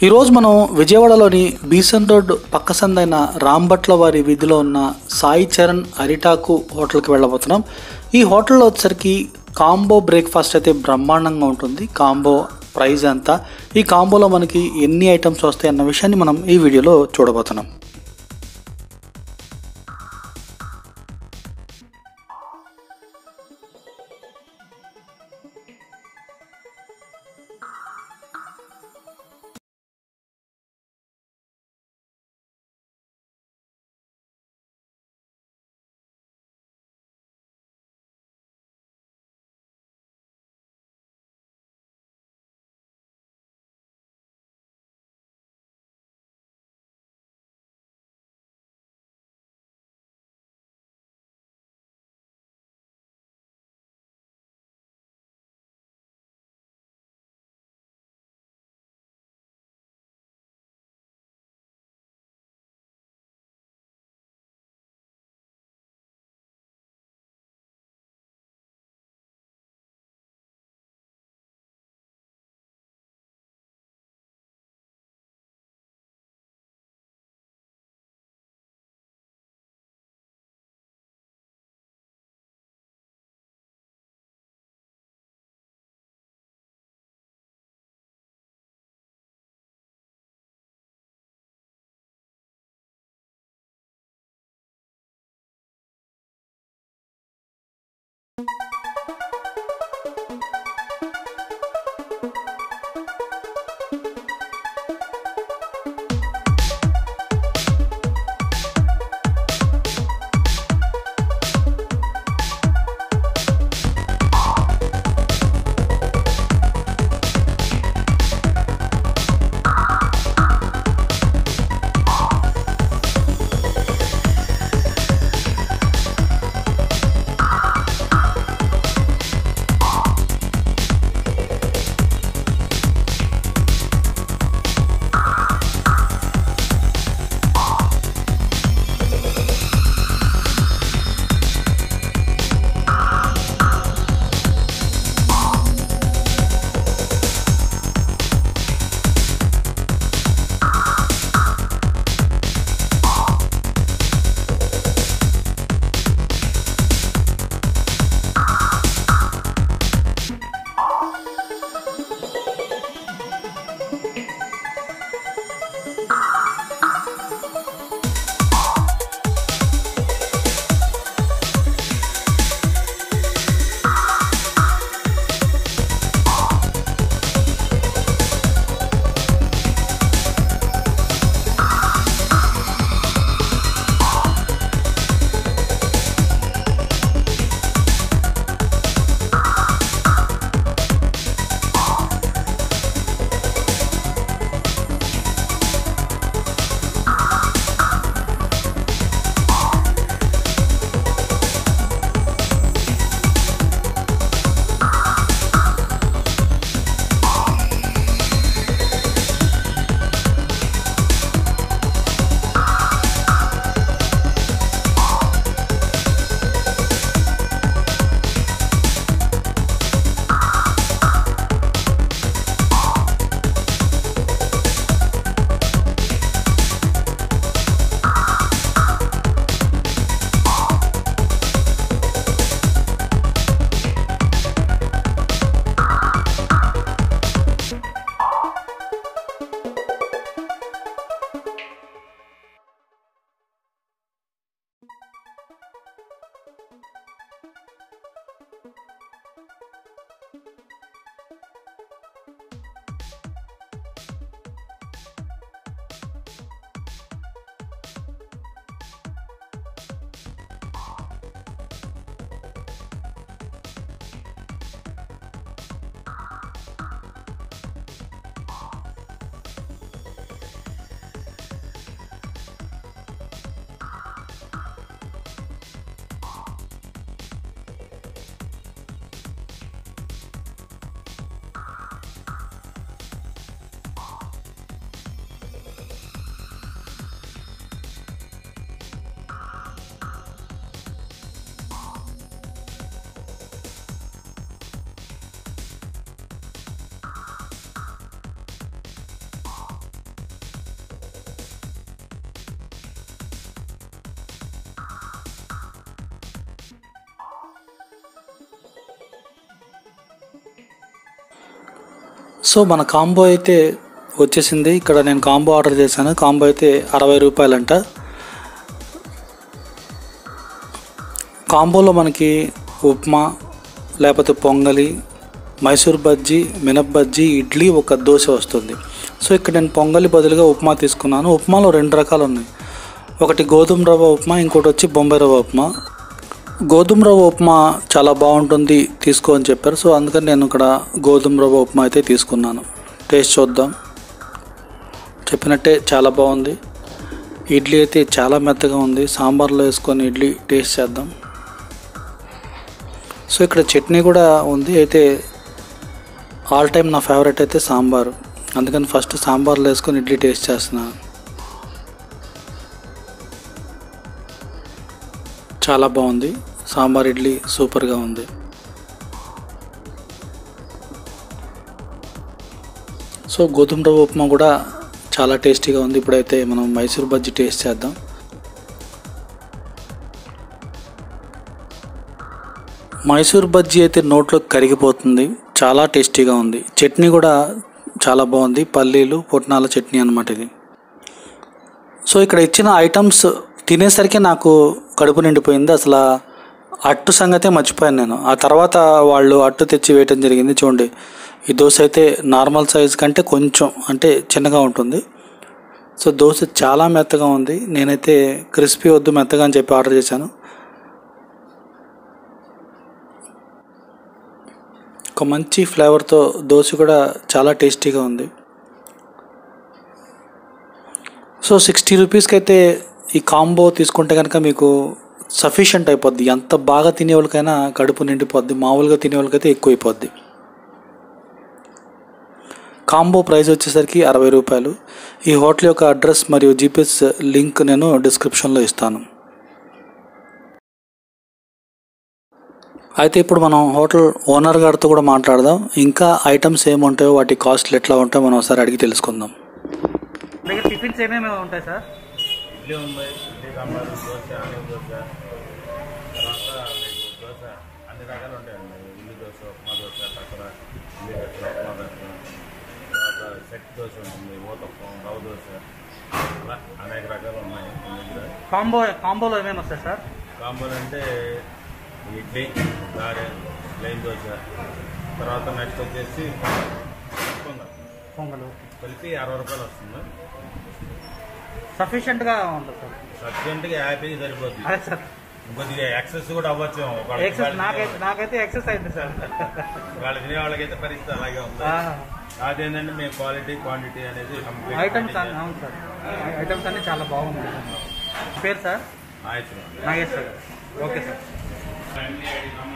ఈరోజు మనం విజయవాడలోని బీసన్ రోడ్ పక్క సందైన రాంభట్ల వారి వీధిలో ఉన్న సాయి చరణ్ అరిటాకు హోటల్కి వెళ్ళబోతున్నాం ఈ హోటల్లో వచ్చేసరికి కాంబో బ్రేక్ఫాస్ట్ అయితే బ్రహ్మాండంగా ఉంటుంది కాంబో ప్రైస్ అంతా ఈ కాంబోలో మనకి ఎన్ని ఐటమ్స్ వస్తాయి అన్న విషయాన్ని మనం ఈ వీడియోలో చూడబోతున్నాం సో మన కాంబో అయితే వచ్చేసింది ఇక్కడ నేను కాంబో ఆర్డర్ చేశాను కాంబో అయితే అరవై రూపాయలంట కాంబోలో మనకి ఉప్మా లేకపోతే పొంగలి మైసూర్ బజ్జీ మినప్ బజ్జీ ఇడ్లీ ఒక దోశ వస్తుంది సో ఇక్కడ నేను పొంగలి బదులుగా ఉప్మా తీసుకున్నాను ఉప్మాలో రెండు రకాలు ఉన్నాయి ఒకటి గోధుమ రవ్వ ఉప్మా ఇంకోటి వచ్చి బొంబాయి రవ్వ ఉప్మా గోధుమ రవ్వ ఉప్మా చాలా బాగుంటుంది తీసుకో అని చెప్పారు సో అందుకని నేను ఇక్కడ గోధుమ రవ్వ ఉప్మా అయితే తీసుకున్నాను టేస్ట్ చూద్దాం చెప్పినట్టే చాలా బాగుంది ఇడ్లీ అయితే చాలా మెత్తగా ఉంది సాంబార్లో వేసుకొని ఇడ్లీ టేస్ట్ చేద్దాం సో ఇక్కడ చట్నీ కూడా ఉంది అయితే ఆల్ టైమ్ నా ఫేవరెట్ అయితే సాంబారు అందుకని ఫస్ట్ సాంబార్లో వేసుకొని ఇడ్లీ టేస్ట్ చేస్తున్నాను చాలా బాగుంది సాంబార్ ఇడ్లీ సూపర్గా ఉంది సో గోధుమ రవ్వ ఉప్మా కూడా చాలా టేస్టీగా ఉంది ఇప్పుడైతే మనం మైసూర్ బజ్జీ టేస్ట్ చేద్దాం మైసూర్ బజ్జీ అయితే నోట్లో కరిగిపోతుంది చాలా టేస్టీగా ఉంది చట్నీ కూడా చాలా బాగుంది పల్లీలు పుట్నాల చట్నీ అనమాట ఇది సో ఇక్కడ ఇచ్చిన ఐటమ్స్ తినేసరికి నాకు కడుపు నిండిపోయింది అసలు ఆ అట్టు సంగతే మర్చిపోయాను నేను ఆ తర్వాత వాళ్ళు అట్టు తెచ్చి వేయటం జరిగింది చూడండి ఈ దోశ అయితే నార్మల్ సైజ్ కంటే కొంచెం అంటే చిన్నగా ఉంటుంది సో దోశ చాలా మెత్తగా ఉంది నేనైతే క్రిస్పీ వద్దు మెత్తగా అని చెప్పి ఆర్డర్ చేశాను ఒక మంచి ఫ్లేవర్తో దోశ కూడా చాలా టేస్టీగా ఉంది సో సిక్స్టీ రూపీస్కి అయితే ఈ కాంబో తీసుకుంటే కనుక మీకు సఫిషియంట్ అయిపోద్ది ఎంత బాగా తినేవాళ్ళకైనా కడుపు నిండిపోద్ది మామూలుగా తినేవాళ్ళకైతే ఎక్కువ అయిపోద్ది కాంబో ప్రైస్ వచ్చేసరికి అరవై రూపాయలు ఈ హోటల్ యొక్క అడ్రస్ మరియు జీపీఎస్ లింక్ నేను డిస్క్రిప్షన్లో ఇస్తాను అయితే ఇప్పుడు మనం హోటల్ ఓనర్ గారితో కూడా మాట్లాడదాం ఇంకా ఐటమ్స్ ఏముంటాయో వాటి కాస్ట్లు ఎట్లా ఉంటాయో మనం ఒకసారి అడిగి తెలుసుకుందాం దగ్గర టిఫిన్స్ ఏమేమి ఉంటాయి సార్ ఇడ్లీ ఉంది ఇడ్లీ సాంబార్ దోశ ఆనియన్ దోశ తర్వాత మీకు దోశ అన్ని రకాలు ఉంటాయండి ఉల్లి దోశ ఉప్మా దోశ టక్కర ఉల్లి దోశ ఉప్మా దోశ తర్వాత సెట్ దోశ ఉంటుంది ఊతప్పం రవ దోశ అలా అనేక రకాలు ఉన్నాయి మన దగ్గర కాంబో కాంబోలో ఏమేమి వస్తాయి సార్ కాంబోలు అంటే ఇడ్లీ గారె ప్లెయిన్ దోశ తర్వాత నెక్స్ట్ వచ్చేసి పొంగల్ పొంగలు కలిపి అరవై రూపాయలు వస్తుంది సఫిషియెంట్గా ఉంటుంది సార్ సబ్జెంట్గా హ్యాపీగా సరిపోద్ది అదే సార్ కొద్దిగా ఎక్సెస్ కూడా అవ్వచ్చు ఎక్సెస్ నాకైతే నాకైతే ఎక్సెస్ అయింది సార్ వాళ్ళు తినే వాళ్ళకైతే పరిస్థితి అలాగే ఉంది అదేంటంటే మేము క్వాలిటీ క్వాంటిటీ అనేది complete ఐటమ్స్ maintain అవును సార్ ఐటమ్స్ అన్ని చాలా బాగున్నాయి పేరు సార్ చేస్తాం. Ayushman. Nagesh sir okay sir family ID number